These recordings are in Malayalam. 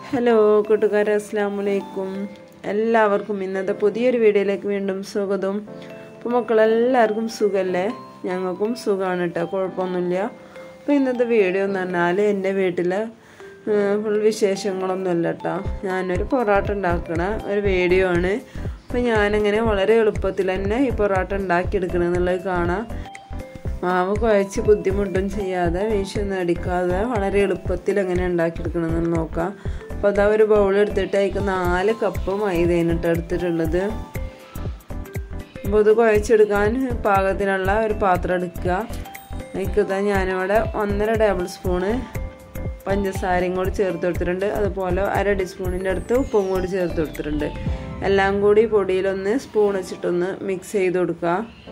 ഹലോ കൂട്ടുകാരെ അസ്സാം വലൈക്കും എല്ലാവർക്കും ഇന്നത്തെ പുതിയൊരു വീഡിയോയിലേക്ക് വീണ്ടും സ്വാഗതം അപ്പോൾ മക്കളെല്ലാവർക്കും സുഖമല്ലേ ഞങ്ങൾക്കും സുഖമാണ് കേട്ടോ കുഴപ്പമൊന്നുമില്ല അപ്പോൾ ഇന്നത്തെ വീഡിയോ എന്ന് പറഞ്ഞാൽ എൻ്റെ വീട്ടിൽ ഫുൾ വിശേഷങ്ങളൊന്നുമല്ല കേട്ടോ ഞാനൊരു പൊറോട്ട ഉണ്ടാക്കണ ഒരു വീഡിയോ ആണ് അപ്പോൾ ഞാനങ്ങനെ വളരെ എളുപ്പത്തിൽ തന്നെ ഈ പൊറോട്ട ഉണ്ടാക്കിയെടുക്കണമെന്നുള്ളത് കാണാം മാവ് കുഴച്ച് ബുദ്ധിമുട്ടും ചെയ്യാതെ വീശൊന്നും അടിക്കാതെ വളരെ എളുപ്പത്തിൽ എങ്ങനെ ഉണ്ടാക്കിയെടുക്കണമെന്ന് നോക്കാം അപ്പോൾ അതാ ഒരു ബൗൾ എടുത്തിട്ട് അതിക്ക് നാല് കപ്പ് മൈദേനിട്ട് എടുത്തിട്ടുള്ളത് അപ്പോൾ ഇത് കുഴച്ചെടുക്കാൻ പാകത്തിനുള്ള ഒരു പാത്രം എടുക്കുക അതിക്ക് ഇതാ ഞാനിവിടെ ഒന്നര ടേബിൾ സ്പൂണ് പഞ്ചസാരയും കൂടി ചേർത്ത് കൊടുത്തിട്ടുണ്ട് അതുപോലെ അര ടീസ്പൂണിൻ്റെ അടുത്ത് ഉപ്പും കൂടി ചേർത്ത് കൊടുത്തിട്ടുണ്ട് എല്ലാം കൂടി പൊടിയിലൊന്ന് സ്പൂൺ വെച്ചിട്ടൊന്ന് മിക്സ് ചെയ്ത് കൊടുക്കുക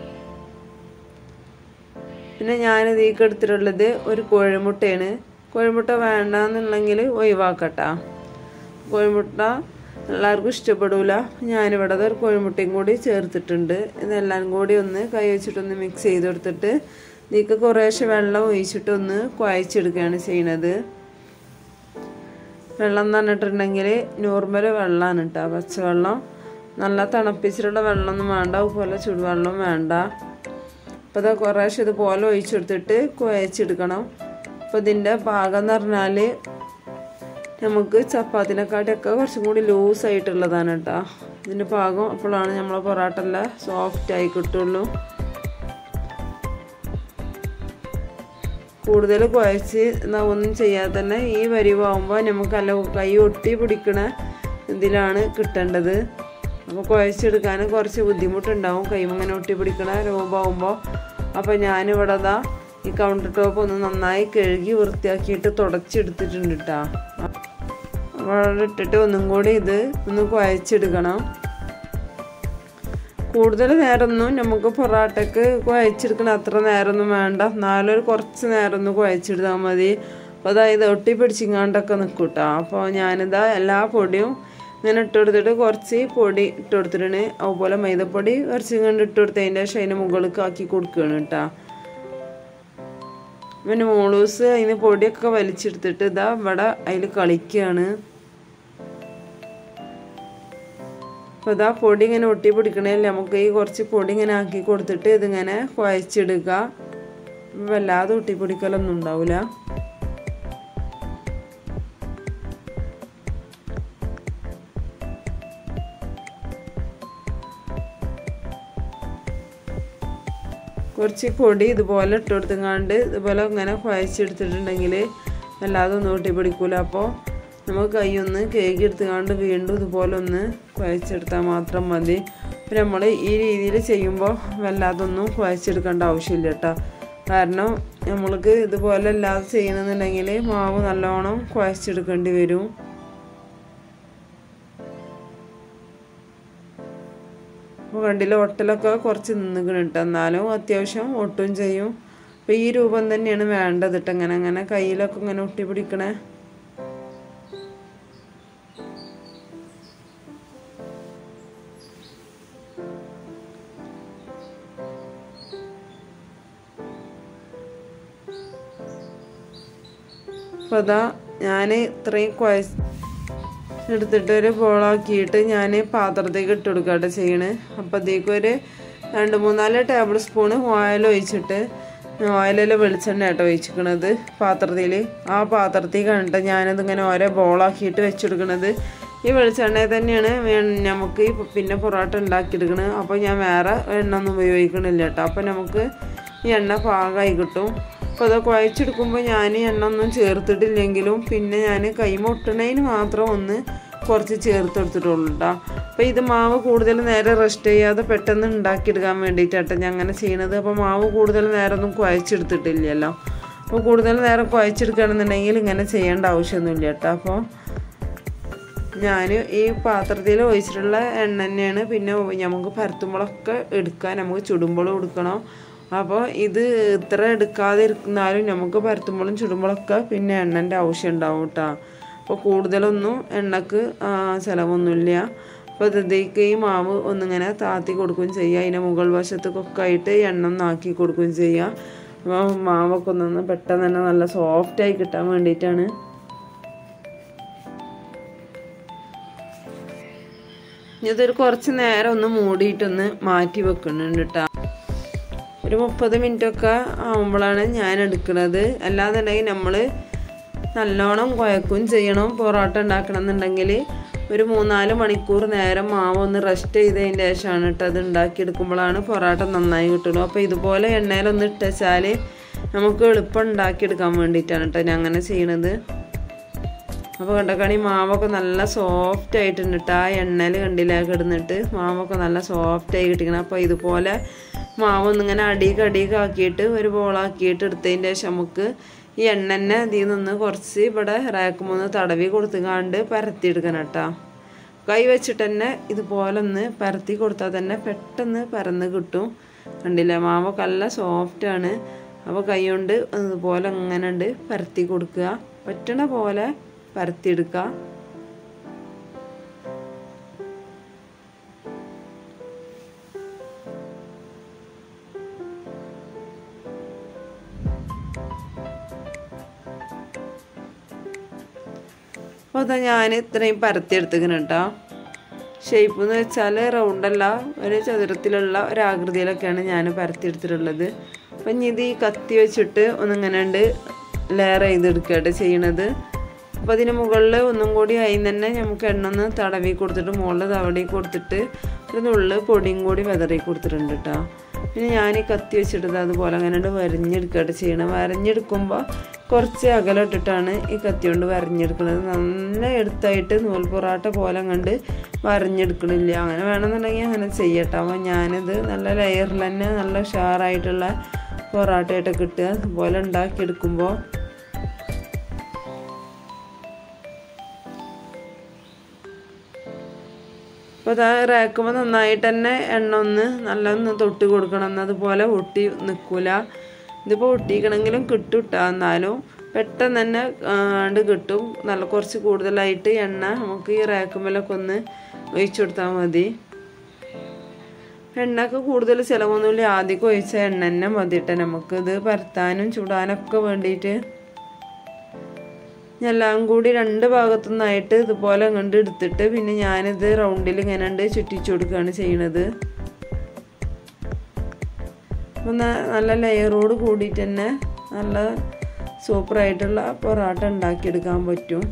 പിന്നെ ഞാനിത് ഈ എടുത്തിട്ടുള്ളത് ഒരു കോഴിമുട്ടയാണ് കോഴിമുട്ട വേണ്ടെന്നുണ്ടെങ്കിൽ ഒഴിവാക്കട്ടാ കോഴിമുട്ട എല്ലാവർക്കും ഇഷ്ടപ്പെടില്ല ഞാനിവിടെ ഒരു കോഴിമുട്ടയും കൂടി ചേർത്തിട്ടുണ്ട് ഇതെല്ലാം കൂടി ഒന്ന് കൈ വെച്ചിട്ടൊന്ന് മിക്സ് ചെയ്ത് കൊടുത്തിട്ട് ഇതിക്ക് കുറേശ്ശെ വെള്ളം ഒഴിച്ചിട്ടൊന്ന് കുഴച്ചെടുക്കുകയാണ് ചെയ്യണത് വെള്ളം എന്ന് പറഞ്ഞിട്ടുണ്ടെങ്കിൽ നോർമൽ വെള്ളമാണ് കേട്ടോ പച്ചവെള്ളം നല്ല തണുപ്പിച്ചിട്ടുള്ള വെള്ളമൊന്നും വേണ്ട അതുപോലെ ചുടുവെള്ളം വേണ്ട അപ്പോൾ ഇത് കുറേശ്ശെ ഇതുപോലെ ഒഴിച്ചെടുത്തിട്ട് കുഴച്ചെടുക്കണം അപ്പോൾ ഇതിൻ്റെ പാകം എന്ന് പറഞ്ഞാൽ നമുക്ക് ചപ്പാത്തിനെക്കാട്ടിയൊക്കെ കുറച്ചും കൂടി ലൂസായിട്ടുള്ളതാണ് കേട്ടോ ഇതിൻ്റെ പാകം അപ്പോഴാണ് നമ്മളെ പൊറോട്ട എല്ലാം സോഫ്റ്റ് ആയി കിട്ടുള്ളൂ കൂടുതൽ കുഴച്ച് ഒന്നും ചെയ്യാതെ തന്നെ ഈ വരിവാകുമ്പോൾ നമുക്ക് അല്ല കൈ ഒട്ടി പിടിക്കണ ഇതിലാണ് കിട്ടേണ്ടത് അപ്പോൾ കുഴച്ചെടുക്കാൻ കുറച്ച് ബുദ്ധിമുട്ടുണ്ടാവും കൈ അങ്ങനെ ഒട്ടി പിടിക്കണ രൂപമാകുമ്പോൾ അപ്പോൾ ഞാനിവിടെ ദാ ഈ കൗണ്ടർ ടോപ്പ് ഒന്ന് നന്നായി കഴുകി വൃത്തിയാക്കിയിട്ട് തുടച്ചെടുത്തിട്ടുണ്ട് കേട്ടോ അവിടെ ഇട്ടിട്ട് ഒന്നും കൂടി ഇത് ഒന്ന് കുഴച്ചെടുക്കണം കൂടുതൽ നേരമൊന്നും നമുക്ക് പൊറാട്ടയ്ക്ക് കുഴച്ചെടുക്കണ അത്ര നേരമൊന്നും വേണ്ട എന്നാലും കുറച്ച് നേരം ഒന്ന് കുഴച്ചെടുത്താൽ മതി അപ്പോൾ അതായത് ഒട്ടി പിടിച്ചിങ്ങാണ്ടൊക്കെ നിൽക്കും കേട്ടോ അപ്പോൾ ഞാനിതാ എല്ലാ പൊടിയും ഇങ്ങനെ ഇട്ട് കൊടുത്തിട്ട് കുറച്ച് പൊടി ഇട്ട് കൊടുത്തിട്ടുണ്ട് അതുപോലെ മൈദപ്പൊടി കുറച്ച് കണ്ട് ഇട്ട് കൊടുത്തതിൻ്റെ ശേഷം അതിൻ്റെ മുകളിലേക്ക് ആക്കി കൊടുക്കുകയാണ് കേട്ടോ പിന്നെ മോളൂസ് അതിന് പൊടിയൊക്കെ വലിച്ചെടുത്തിട്ട് ഇതാ ഇവിടെ അതിൽ കളിക്കുകയാണ് അപ്പോൾ ഇതാ പൊടി ഇങ്ങനെ ഒട്ടി പിടിക്കണേല് നമുക്ക് ഈ കുറച്ച് പൊടി ഇങ്ങനെ ആക്കി കൊടുത്തിട്ട് ഇതിങ്ങനെ കുഴച്ചെടുക്കുക വല്ലാതെ ഒട്ടി പിടിക്കലൊന്നും ഉണ്ടാവില്ല കുറച്ച് പൊടി ഇതുപോലെ ഇട്ട് കൊടുത്തങ്ങാണ്ട് ഇതുപോലെ ഇങ്ങനെ കുഴച്ചെടുത്തിട്ടുണ്ടെങ്കിൽ അല്ലാതെ ഒന്നും ഒട്ടി പിടിക്കൂല അപ്പോൾ നമുക്ക് കൈയൊന്ന് കേക്ക് എടുത്തുകൊണ്ട് വീണ്ടും ഇതുപോലെ ഒന്ന് കുഴച്ചെടുത്താൽ മാത്രം മതി പിന്നെ നമ്മൾ ഈ രീതിയിൽ ചെയ്യുമ്പോൾ വല്ലാതൊന്നും കുഴച്ചെടുക്കേണ്ട ആവശ്യമില്ല കേട്ടോ കാരണം നമ്മൾക്ക് ഇതുപോലെ അല്ലാതെ ചെയ്യണമെന്നുണ്ടെങ്കിൽ മാവ് നല്ലോണം കുഴച്ചെടുക്കേണ്ടി വരും അപ്പോൾ കണ്ടില്ല ഒട്ടലൊക്കെ കുറച്ച് നിന്നിക്കണം കേട്ടോ എന്നാലും അത്യാവശ്യം ഒട്ടും ചെയ്യും അപ്പോൾ ഈ രൂപം തന്നെയാണ് വേണ്ടത് കേട്ടോ അങ്ങനെ അങ്ങനെ കയ്യിലൊക്കെ ഇങ്ങനെ ഒട്ടി പിടിക്കണേ അപ്പോൾ അതാ ഞാൻ ഇത്രയും കുഴ എടുത്തിട്ട് ഒരു ബോളാക്കിയിട്ട് ഞാൻ പാത്രത്തേക്ക് ഇട്ട് കൊടുക്കട്ടെ ചെയ്യണേ അപ്പോഴത്തേക്ക് ഒരു രണ്ട് മൂന്നാല് ടേബിൾ സ്പൂണ് ഓയിൽ ഒഴിച്ചിട്ട് ഓയിലിൽ വെളിച്ചെണ്ണ കേട്ടോ ഒഴിച്ചിക്കണത് പാത്രത്തിൽ ആ പാത്രത്തിൽ കണ്ടിട്ട് ഞാനതിങ്ങനെ ഓരോ ബോളാക്കിയിട്ട് വെച്ചെടുക്കണത് ഈ വെളിച്ചെണ്ണയിൽ തന്നെയാണ് നമുക്ക് പിന്നെ പൊറോട്ട ഉണ്ടാക്കിയെടുക്കണത് അപ്പോൾ ഞാൻ വേറെ എണ്ണ ഒന്നും ഉപയോഗിക്കണില്ല കേട്ടോ അപ്പോൾ നമുക്ക് ഈ എണ്ണ പാകമായി കിട്ടും അപ്പോൾ അത് കുഴച്ചെടുക്കുമ്പോൾ ഞാൻ എണ്ണ ഒന്നും ചേർത്തിട്ടില്ലെങ്കിലും പിന്നെ ഞാൻ കൈ മുട്ടണതിന് മാത്രം ഒന്ന് കുറച്ച് ചേർത്ത് എടുത്തിട്ടുള്ളൂ കേട്ടോ അപ്പോൾ ഇത് മാവ് കൂടുതൽ നേരം റെസ്റ്റ് ചെയ്യാതെ പെട്ടെന്ന് ഉണ്ടാക്കിയെടുക്കാൻ വേണ്ടിയിട്ടാട്ടോ ഞാൻ അങ്ങനെ ചെയ്യണത് അപ്പോൾ മാവ് കൂടുതൽ നേരം ഒന്നും കുഴച്ചെടുത്തിട്ടില്ലല്ലോ അപ്പോൾ കൂടുതൽ നേരം കുഴച്ചെടുക്കുകയാണെന്നുണ്ടെങ്കിൽ ഇങ്ങനെ ചെയ്യേണ്ട ആവശ്യമൊന്നുമില്ല കേട്ടോ അപ്പോൾ ഞാൻ ഈ പാത്രത്തിൽ ഒഴിച്ചിട്ടുള്ള എണ്ണ തന്നെയാണ് പിന്നെ നമുക്ക് പരത്തുമ്പോഴൊക്കെ എടുക്കാൻ നമുക്ക് ചുടുമ്പോഴും എടുക്കണം അപ്പോൾ ഇത് ഇത്ര എടുക്കാതെ ഇരുന്നാലും നമുക്ക് പരത്തുമ്പോഴും ചുടുമ്പോഴൊക്കെ പിന്നെ എണ്ണൻ്റെ ആവശ്യം ഉണ്ടാവും കേട്ടോ അപ്പോൾ കൂടുതലൊന്നും എണ്ണക്ക് ചിലവൊന്നുമില്ല അപ്പോൾ ഇതിലേക്ക് ഈ മാവ് ഒന്നിങ്ങനെ താത്തി കൊടുക്കുകയും ചെയ്യുക അതിൻ്റെ മുകൾ വശത്തേക്കൊക്കെ ആയിട്ട് എണ്ണ ഒന്ന് ആക്കി കൊടുക്കുകയും ചെയ്യുക അപ്പോൾ മാവൊക്കെ ഒന്നൊന്ന് പെട്ടെന്ന് തന്നെ നല്ല സോഫ്റ്റായി കിട്ടാൻ വേണ്ടിയിട്ടാണ് ഇനി ഇതൊരു കുറച്ച് നേരം ഒന്ന് മൂടിയിട്ടൊന്ന് മാറ്റി വെക്കുന്നുണ്ട് കേട്ടോ ഒരു മുപ്പത് മിനിറ്റ് ഒക്കെ ആകുമ്പോഴാണ് ഞാൻ എടുക്കുന്നത് അല്ലാന്നുണ്ടെങ്കിൽ നമ്മൾ നല്ലോണം കുഴക്കും ചെയ്യണം പൊറോട്ട ഉണ്ടാക്കണം എന്നുണ്ടെങ്കിൽ ഒരു മൂന്നാല് മണിക്കൂർ നേരം മാവ് ഒന്ന് റെസ്റ്റ് ചെയ്തതിൻ്റെ ശേഷമാണ് കേട്ടോ അത് ഉണ്ടാക്കിയെടുക്കുമ്പോഴാണ് പൊറോട്ട നന്നായി കിട്ടുള്ളൂ അപ്പോൾ ഇതുപോലെ എണ്ണയിലൊന്ന് ഇട്ടുവെച്ചാൽ നമുക്ക് എളുപ്പം ഉണ്ടാക്കിയെടുക്കാൻ വേണ്ടിയിട്ടാണ് കേട്ടോ ഞാൻ അങ്ങനെ ചെയ്യണത് അപ്പോൾ കണ്ടക്കണി മാവൊക്കെ നല്ല സോഫ്റ്റ് ആയിട്ടുണ്ട് കേട്ടോ ആ എണ്ണയിൽ കണ്ടില്ല കിടന്നിട്ട് മാവൊക്കെ നല്ല സോഫ്റ്റ് ആയി കിട്ടിക്കണം അപ്പോൾ ഇതുപോലെ മാവ് ഒന്നിങ്ങനെ അടിയൊക്കെ അടിയൊക്കെ ആക്കിയിട്ട് ഒരു ബോളാക്കിയിട്ട് എടുത്തതിൻ്റെ ശേഷം നമുക്ക് ഈ എണ്ണ തന്നെ ഇതിൽ നിന്ന് കുറച്ച് ഇവിടെ റാക്കുമൊന്ന് തടവി കൊടുത്തുകാണ്ട് പരത്തിയെടുക്കണം കേട്ടോ കൈ വെച്ചിട്ട് തന്നെ ഇതുപോലെ ഒന്ന് പരത്തി കൊടുത്താൽ തന്നെ പെട്ടെന്ന് പരന്ന് കിട്ടും കണ്ടില്ലേ മാവൊക്കെ നല്ല സോഫ്റ്റാണ് അപ്പോൾ കൈ കൊണ്ട് ഇതുപോലെ അങ്ങനെ ഉണ്ട് പരത്തി കൊടുക്കുക പറ്റണ പോലെ പരത്തിയെടുക്കുക അപ്പോൾ അതാ ഞാൻ ഇത്രയും പരത്തിയെടുത്തിക്കണം കേട്ടോ ഷേപ്പ് എന്ന് വെച്ചാൽ റൗണ്ടല്ല ഒരു ചതുരത്തിലുള്ള ഒരാകൃതിയിലൊക്കെയാണ് ഞാൻ പരത്തിയെടുത്തിട്ടുള്ളത് അപ്പം ഇനി ഇത് ഈ കത്തി വെച്ചിട്ട് ഒന്നിങ്ങനെ ഉണ്ട് ലെയർ ചെയ്തെടുക്കുകയാണ് ചെയ്യണത് അപ്പോൾ അതിന് മുകളിൽ ഒന്നും കൂടി ആയി തന്നെ നമുക്ക് എണ്ണ ഒന്ന് തടവി കൊടുത്തിട്ട് മുകളിൽ തവടി കൊടുത്തിട്ട് ഒരു നുള്ളിൽ പൊടിയും കൂടി വിതറി കൊടുത്തിട്ടുണ്ട് കേട്ടോ പിന്നെ ഞാൻ ഈ കത്തി വെച്ചിട്ട് അതുപോലെ അങ്ങനെ വരഞ്ഞെടുക്കുകയാണ് ചെയ്യണം വരഞ്ഞെടുക്കുമ്പോൾ കുറച്ച് അകലിട്ടിട്ടാണ് ഈ കത്തി കൊണ്ട് വരഞ്ഞെടുക്കുന്നത് നല്ല എടുത്തായിട്ട് നൂൽ പൊറാട്ട പോലെ കണ്ട് വരഞ്ഞെടുക്കണില്ല അങ്ങനെ വേണമെന്നുണ്ടെങ്കിൽ അങ്ങനെ ചെയ്യട്ടോ അപ്പോൾ ഞാനിത് നല്ല ലെയറിൽ തന്നെ നല്ല ഷാറായിട്ടുള്ള പൊറാട്ടയായിട്ട് കിട്ടുക അതുപോലെ ഉണ്ടാക്കിയെടുക്കുമ്പോൾ അപ്പോൾ അത് റാക്കുമ്പോൾ നന്നായിട്ട് തന്നെ എണ്ണ ഒന്ന് നല്ല ഒന്ന് തൊട്ട് കൊടുക്കണം എന്നതുപോലെ ഒട്ടി നിൽക്കില്ല ഇതിപ്പോൾ ഒട്ടിക്കണമെങ്കിലും കിട്ടും ഇട്ടാ എന്നാലും പെട്ടെന്ന് തന്നെ ആണ്ട് കിട്ടും നല്ല കുറച്ച് കൂടുതലായിട്ട് എണ്ണ നമുക്ക് ഈ റാക്കുമ്പോലൊക്കെ ഒന്ന് ഒഴിച്ചു കൊടുത്താൽ മതി എണ്ണക്ക് കൂടുതൽ ചിലവൊന്നുമില്ല ആദ്യം ഒഴിച്ച എണ്ണ തന്നെ മതിയിട്ട് നമുക്ക് ഇത് പരത്താനും ചുടാനൊക്കെ വേണ്ടിയിട്ട് എല്ലാം കൂടി രണ്ട് ഭാഗത്തു നിന്നായിട്ട് ഇതുപോലെ കണ്ട് എടുത്തിട്ട് പിന്നെ ഞാനിത് റൗണ്ടിൽ ഇങ്ങനെ ഉണ്ട് ചുറ്റിച്ചു കൊടുക്കുകയാണ് ചെയ്യണത് അപ്പം നല്ല ലെയറോട് കൂടിയിട്ട് തന്നെ നല്ല സൂപ്പറായിട്ടുള്ള പൊറോട്ട ഉണ്ടാക്കിയെടുക്കാൻ പറ്റും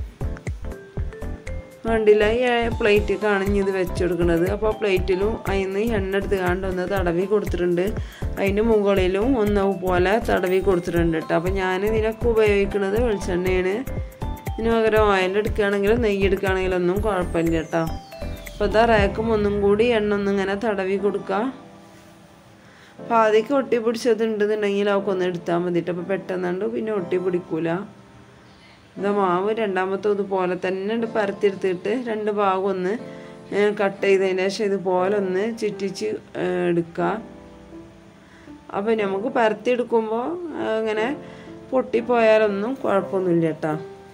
കണ്ടില്ല ഈ പ്ലേറ്റ് കാണിഞ്ഞ് ഇത് വെച്ചെടുക്കുന്നത് അപ്പോൾ പ്ലേറ്റിലും അതിന് എണ്ണ എടുത്ത് കാണ്ട് ഒന്ന് തടവി കൊടുത്തിട്ടുണ്ട് അതിൻ്റെ മുകളിലും ഒന്ന് പോലെ തടവി കൊടുത്തിട്ടുണ്ട് കേട്ടോ അപ്പോൾ ഞാൻ ഇതിനൊക്കെ ഉപയോഗിക്കുന്നത് വെളിച്ചെണ്ണയാണ് ഇതിന് പകരം ഓയിൽ എടുക്കുകയാണെങ്കിലും നെയ്യ് എടുക്കുകയാണെങ്കിലും ഒന്നും കുഴപ്പമില്ല കേട്ടോ അപ്പോൾ ഇതാ റാക്കും ഒന്നും കൂടി എണ്ണ ഒന്നും ഇങ്ങനെ തടവി കൊടുക്കുക അപ്പോൾ ആദ്യമൊക്കെ ഒട്ടി പിടിച്ചതുണ്ടെന്നുണ്ടെങ്കിൽ അവൾക്ക് ഒന്ന് എടുത്താൽ മതിയിട്ട് അപ്പോൾ പെട്ടെന്നുണ്ട് പിന്നെ ഒട്ടി പിടിക്കൂല ഇതാ മാവ് രണ്ടാമത്തെ ഇതുപോലെ തന്നെ ഉണ്ട് പരത്തിയെടുത്തിട്ട് രണ്ട് ഭാഗം ഒന്ന് കട്ട് ചെയ്തതിന് ശേഷം ഇതുപോലെ ഒന്ന് ചുറ്റിച്ച് എടുക്കുക അപ്പോൾ നമുക്ക് പരത്തിയെടുക്കുമ്പോൾ അങ്ങനെ പൊട്ടിപ്പോയാലൊന്നും കുഴപ്പമൊന്നുമില്ല കേട്ടോ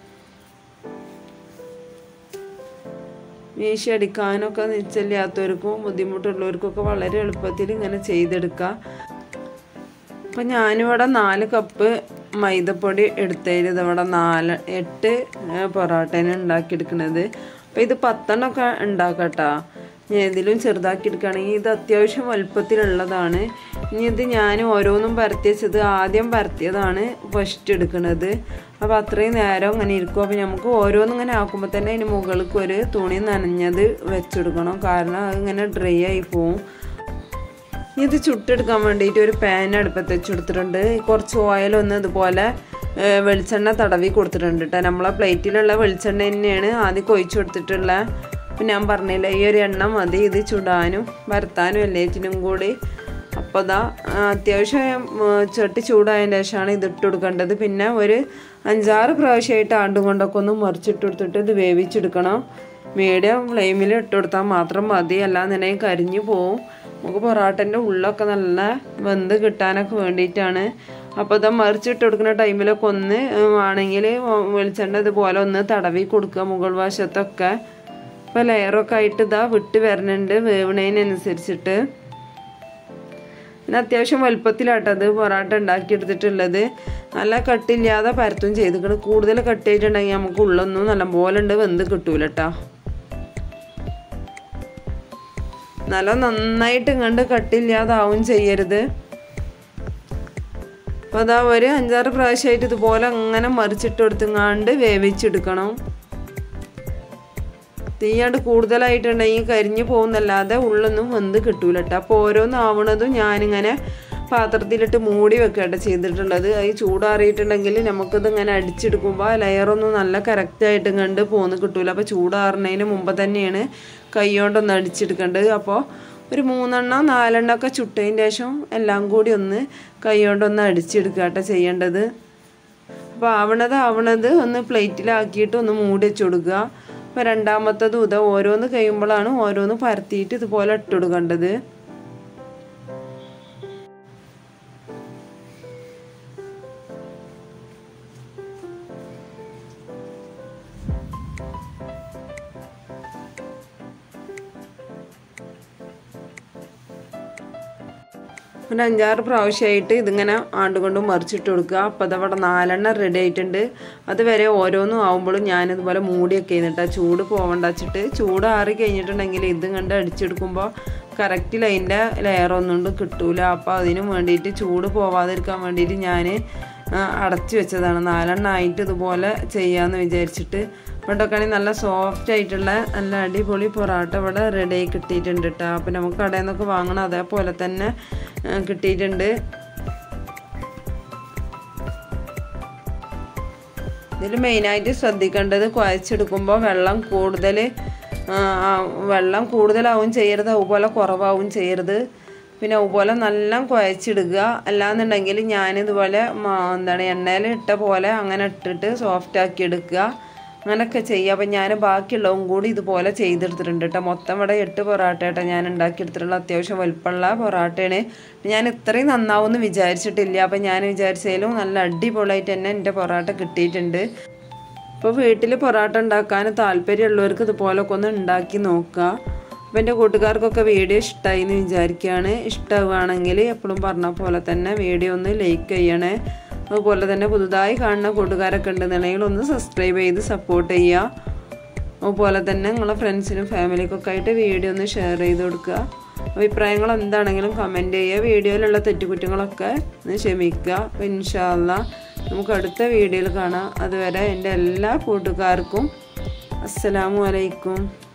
മീശ അടിക്കാനൊക്കെ നിശ്ചയില്ലാത്തവർക്കും ബുദ്ധിമുട്ടുള്ളവർക്കൊക്കെ വളരെ എളുപ്പത്തിൽ ഇങ്ങനെ ചെയ്തെടുക്കുക അപ്പം ഞാനിവിടെ നാല് കപ്പ് മൈദപ്പൊടി എടുത്തതിൽ ഇതിവിടെ നാല് എട്ട് പൊറോട്ടേനെ ഉണ്ടാക്കിയെടുക്കുന്നത് അപ്പം ഇത് പത്തെണ്ണമൊക്കെ ഉണ്ടാക്കട്ടോ ഞാൻ ഇതിലും ചെറുതാക്കി എടുക്കുകയാണെങ്കിൽ ഇത് അത്യാവശ്യം വലുപ്പത്തിലുള്ളതാണ് ഇനി ഇത് ഞാൻ ഓരോന്നും പരത്തി വെച്ചത് ആദ്യം പരത്തിയതാണ് ഫസ്റ്റ് എടുക്കുന്നത് അപ്പോൾ അത്രയും നേരം ഇങ്ങനെ ഇരിക്കും അപ്പോൾ നമുക്ക് ഓരോന്നും ഇങ്ങനെ ആക്കുമ്പോൾ തന്നെ അതിന് മുകൾക്ക് ഒരു തുണി നനഞ്ഞത് വെച്ചെടുക്കണം കാരണം അത് ഇങ്ങനെ ഡ്രൈ ആയി പോവും ഇത് ചുട്ടെടുക്കാൻ വേണ്ടിയിട്ട് ഒരു പാൻ അടുപ്പത്ത് വെച്ചെടുത്തിട്ടുണ്ട് കുറച്ച് ഓയിലൊന്ന് ഇതുപോലെ വെളിച്ചെണ്ണ തടവി കൊടുത്തിട്ടുണ്ട് കേട്ടോ നമ്മളെ പ്ലേറ്റിലുള്ള വെളിച്ചെണ്ണ തന്നെയാണ് ആദ്യം കൊഴിച്ചു കൊടുത്തിട്ടുള്ള അപ്പം ഞാൻ പറഞ്ഞില്ല ഈ ഒരു എണ്ണ മതി ഇത് ചുടാനും വരത്താനും എല്ലാറ്റിനും കൂടി അപ്പോൾ അതാ അത്യാവശ്യം ചട്ടി ചൂടായതിന് ശേഷമാണ് ഇത് ഇട്ട് കൊടുക്കേണ്ടത് പിന്നെ ഒരു അഞ്ചാറ് പ്രാവശ്യമായിട്ട് ആണ്ടും കൊണ്ടൊക്കെ ഒന്ന് മറിച്ചിട്ട് കൊടുത്തിട്ട് ഇത് വേവിച്ചെടുക്കണം മീഡിയം ഫ്ലെയിമിൽ ഇട്ട് കൊടുത്താൽ മാത്രം മതി അല്ലാന്നുണ്ടെങ്കിൽ കരിഞ്ഞു പോവും നമുക്ക് പൊറാട്ടൻ്റെ ഉള്ളൊക്കെ നല്ല വെന്ത് കിട്ടാനൊക്കെ വേണ്ടിയിട്ടാണ് അപ്പോൾ ഇത് മറിച്ചിട്ട് കൊടുക്കുന്ന ടൈമിലൊക്കെ ഒന്ന് ആണെങ്കിൽ വെളിച്ചെണ്ണ ഇതുപോലെ ഒന്ന് തടവി കൊടുക്കുക മുകൾ വശത്തൊക്കെ അപ്പോൾ ലെയറൊക്കെ ആയിട്ട് ഇതാ വിട്ട് വരുന്നുണ്ട് വേവണതിനനുസരിച്ചിട്ട് പിന്നെ അത്യാവശ്യം വലുപ്പത്തിലാട്ടത് പൊറാട്ട ഉണ്ടാക്കിയെടുത്തിട്ടുള്ളത് നല്ല കട്ടില്ലാതെ പരത്തും ചെയ്തിട്ട് കൂടുതൽ കട്ടിയായിട്ടുണ്ടെങ്കിൽ നമുക്ക് ഉള്ളൊന്നും നല്ലപോലെ ഉണ്ട് വെന്ത് കിട്ടൂല കേട്ടോ നല്ല നന്നായിട്ട് കണ്ട് കട്ടില്ലാതാവും ചെയ്യരുത് അപ്പോൾ അതാ ഒരു അഞ്ചാറ് പ്രാവശ്യമായിട്ട് ഇതുപോലെ അങ്ങനെ മറിച്ചിട്ട് കൊടുത്തുങ്ങാണ്ട് വേവിച്ചെടുക്കണം തീയാണ്ട് കൂടുതലായിട്ടുണ്ടെങ്കിൽ കരിഞ്ഞു പോകുന്നല്ലാതെ ഉള്ളൊന്നും വെന്ത് കിട്ടൂല കേട്ടോ അപ്പോൾ ഓരോന്നാവണതും ഞാനിങ്ങനെ പാത്രത്തിലിട്ട് മൂടി വെക്കേണ്ട ചെയ്തിട്ടുള്ളത് അത് ചൂടാറിയിട്ടുണ്ടെങ്കിൽ നമുക്കിത് ഇങ്ങനെ അടിച്ചെടുക്കുമ്പോൾ ലെയറൊന്നും നല്ല കറക്റ്റായിട്ട് കണ്ട് പോന്ന് കിട്ടൂല അപ്പോൾ ചൂടാറുന്നതിന് മുമ്പ് തന്നെയാണ് കൈ കൊണ്ടൊന്ന് അടിച്ചെടുക്കേണ്ടത് അപ്പോൾ ഒരു മൂന്നെണ്ണം നാലെണ്ണം ഒക്കെ ചുട്ടതിന് ശേഷം എല്ലാം കൂടി ഒന്ന് കൈ കൊണ്ടൊന്ന് അടിച്ചെടുക്കുക കേട്ടോ ചെയ്യേണ്ടത് അപ്പോൾ ആവണത് ആവണത് ഒന്ന് പ്ലേറ്റിലാക്കിയിട്ട് ഒന്ന് മൂടി വെച്ച് കൊടുക്കുക അപ്പോൾ രണ്ടാമത്തതും ഇത് ഓരോന്ന് കഴിയുമ്പോഴാണ് ഓരോന്ന് പരത്തിയിട്ട് ഇതുപോലെ ഇട്ടുകൊടുക്കേണ്ടത് ഒരു അഞ്ചാറ് പ്രാവശ്യമായിട്ട് ഇതിങ്ങനെ ആണ്ടുകൊണ്ട് മറിച്ചിട്ട് കൊടുക്കുക അപ്പോൾ അതവിടെ നാലെണ്ണം റെഡി ആയിട്ടുണ്ട് അതുവരെ ഓരോന്നും ആവുമ്പോഴും ഞാനിതുപോലെ മൂടിയൊക്കെ ചെയ്യുന്നുണ്ട് ചൂട് പോകണ്ട വെച്ചിട്ട് ചൂട് ആറി കഴിഞ്ഞിട്ടുണ്ടെങ്കിൽ ഇതും കണ്ട് അടിച്ചെടുക്കുമ്പോൾ കറക്റ്റിൽ അതിൻ്റെ ലെയറൊന്നും കിട്ടൂല അപ്പോൾ അതിന് വേണ്ടിയിട്ട് ചൂട് പോവാതിരിക്കാൻ വേണ്ടിയിട്ട് ഞാൻ അടച്ചു വെച്ചതാണ് നാലെണ്ണം ആയിട്ട് ഇതുപോലെ ചെയ്യാമെന്ന് വിചാരിച്ചിട്ട് ഇവിടെയൊക്കെയാണെങ്കിൽ നല്ല സോഫ്റ്റ് ആയിട്ടുള്ള നല്ല അടിപൊളി പൊറാട്ട ഇവിടെ റെഡി ആയി കിട്ടിയിട്ടുണ്ട് കേട്ടോ അപ്പോൾ നമുക്ക് കടയിൽ നിന്നൊക്കെ വാങ്ങണം അതേപോലെ തന്നെ കിട്ടിയിട്ടുണ്ട് ഇതിൽ മെയിനായിട്ട് ശ്രദ്ധിക്കേണ്ടത് കുഴച്ചെടുക്കുമ്പോൾ വെള്ളം കൂടുതൽ വെള്ളം കൂടുതലാവും ചെയ്യരുത് അതുപോലെ കുറവാവും ചെയ്യരുത് പിന്നെ അതുപോലെ നല്ല കുഴച്ചിടുക അല്ലാന്നുണ്ടെങ്കിൽ ഞാനിതുപോലെ എന്താണ് എണ്ണയിൽ ഇട്ട പോലെ അങ്ങനെ ഇട്ടിട്ട് സോഫ്റ്റ് ആക്കി എടുക്കുക അങ്ങനെയൊക്കെ ചെയ്യുക അപ്പം ഞാൻ ബാക്കിയുള്ളതും കൂടി ഇതുപോലെ ചെയ്തെടുത്തിട്ടുണ്ട് കേട്ടോ മൊത്തം ഇവിടെ എട്ട് പൊറാട്ട കേട്ടോ ഞാൻ ഉണ്ടാക്കിയെടുത്തിട്ടുള്ള അത്യാവശ്യം വലുപ്പമുള്ള പൊറാട്ടയാണ് ഞാൻ ഇത്രയും നന്നാവുമെന്ന് വിചാരിച്ചിട്ടില്ല അപ്പം ഞാൻ വിചാരിച്ചതിലും നല്ല അടിപൊളിയായിട്ട് തന്നെ എൻ്റെ പൊറാട്ട കിട്ടിയിട്ടുണ്ട് ഇപ്പോൾ വീട്ടിൽ പൊറാട്ട ഉണ്ടാക്കാൻ താല്പര്യമുള്ളവർക്ക് ഇതുപോലൊക്കെ ഒന്ന് ഉണ്ടാക്കി നോക്കുക അപ്പോൾ എൻ്റെ കൂട്ടുകാർക്കൊക്കെ വീഡിയോ ഇഷ്ടമായി എന്ന് വിചാരിക്കുകയാണ് ഇഷ്ടമാവുകയാണെങ്കിൽ എപ്പോഴും പറഞ്ഞ പോലെ തന്നെ വീഡിയോ ഒന്ന് ലൈക്ക് ചെയ്യണേ അതുപോലെ തന്നെ പുതുതായി കാണുന്ന കൂട്ടുകാരൊക്കെ ഉണ്ടെന്നുണ്ടെങ്കിൽ ഒന്ന് സബ്സ്ക്രൈബ് ചെയ്ത് സപ്പോർട്ട് ചെയ്യുക അതുപോലെ തന്നെ നിങ്ങളെ ഫ്രണ്ട്സിനും ഫാമിലിക്കൊക്കെ ആയിട്ട് വീഡിയോ ഒന്ന് ഷെയർ ചെയ്ത് കൊടുക്കുക അഭിപ്രായങ്ങൾ എന്താണെങ്കിലും കമൻറ്റ് ചെയ്യുക വീഡിയോയിലുള്ള തെറ്റുകുറ്റങ്ങളൊക്കെ ഒന്ന് ക്ഷമിക്കുക അപ്പോൾ ഇൻഷാല്ല നമുക്ക് അടുത്ത വീഡിയോയിൽ കാണാം അതുവരെ എൻ്റെ എല്ലാ കൂട്ടുകാർക്കും അസ്സലാമു അലൈക്കും